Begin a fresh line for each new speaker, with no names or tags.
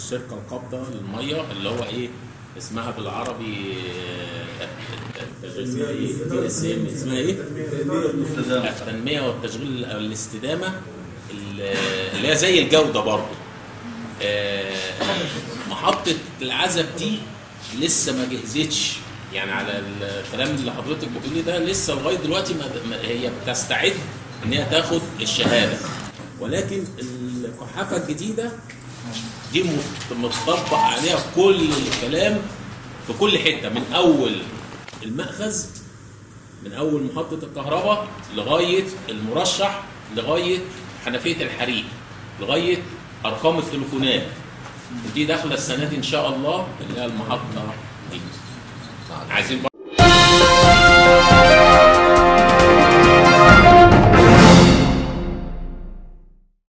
الشركه القابضه للميه اللي هو ايه اسمها بالعربي آه، اسمها ايه دي اس ام اسمها ايه التنميه والتشغيل الاستدامه اللي هي زي الجوده برضه آه، محطه العزب دي لسه ما جهزتش يعني على الكلام اللي حضرتك بتقولي ده لسه لغايه دلوقتي ما ما- هي بتستعد ان هي تاخد الشهاده ولكن القحافه الجديده دي مت- متطبق عليها كل الكلام في كل حته من اول المأخذ من اول محطه الكهرباء لغايه المرشح لغايه حنفيه الحريق لغايه ارقام التليفونات ودي داخله السنه دي ان شاء الله اللي هي المحطه دي عايزين